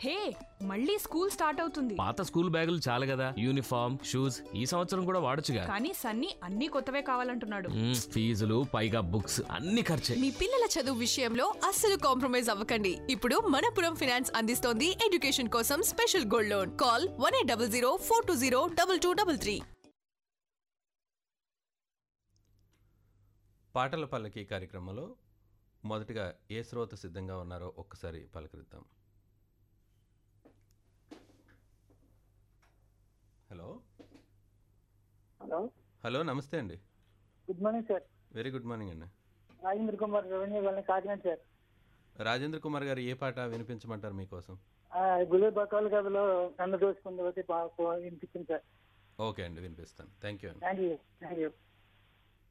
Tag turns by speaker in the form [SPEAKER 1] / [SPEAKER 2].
[SPEAKER 1] హే మళ్ళీ school start అవుతుంది
[SPEAKER 2] పాత స్కూల్ బ్యాగులు చాలు కదా యూనిఫామ్ షూస్ ఈ సంవత్సరం కూడా వాడొచ్చుగా
[SPEAKER 1] కానీ సన్నీ అన్ని కొత్తవే కావాలంటున్నాడు
[SPEAKER 2] మ్మ్, ఫీజులు పైగా బుక్స్ అన్ని ఖర్చే
[SPEAKER 3] మీ పిల్లల చదువు విషయంలో అస్సలు కాంప్రమైజ్ అవ్వకండి ఇప్పుడు మనపురం ఫైనాన్స్ అందిస్తోంది ఎడ్యుకేషన్ కోసం special gold loan call one eight double zero four two zero double two double three
[SPEAKER 4] పాటల పల్లకి కార్యక్రమంలో మొదటిగా ఏ శ్రోత సిద్ధంగా ఉన్నారో ఒక్కసారి పలకరిద్దాం హలో
[SPEAKER 5] హలో
[SPEAKER 4] హలో నమస్తే అండి
[SPEAKER 5] good morning sir
[SPEAKER 4] very good morning అండి
[SPEAKER 5] రాజేంద్ర కుమార్ రెవెన్యూ వాళ్ళని కాకినాడ సార్
[SPEAKER 4] రాజేంద్ర కుమార్ గారు ఏ పాట వినిపించమంటారు మీకోసం
[SPEAKER 5] గులే బకాల గదిలో కన్ను దోసుకుంది ఒకటి బాగా వినిపించింది సార్
[SPEAKER 4] ఓకే అండి వినిపిస్తాను థ్యాంక్ యూ అండి
[SPEAKER 5] థ్యాంక్ యూ థ్యాంక్ యూ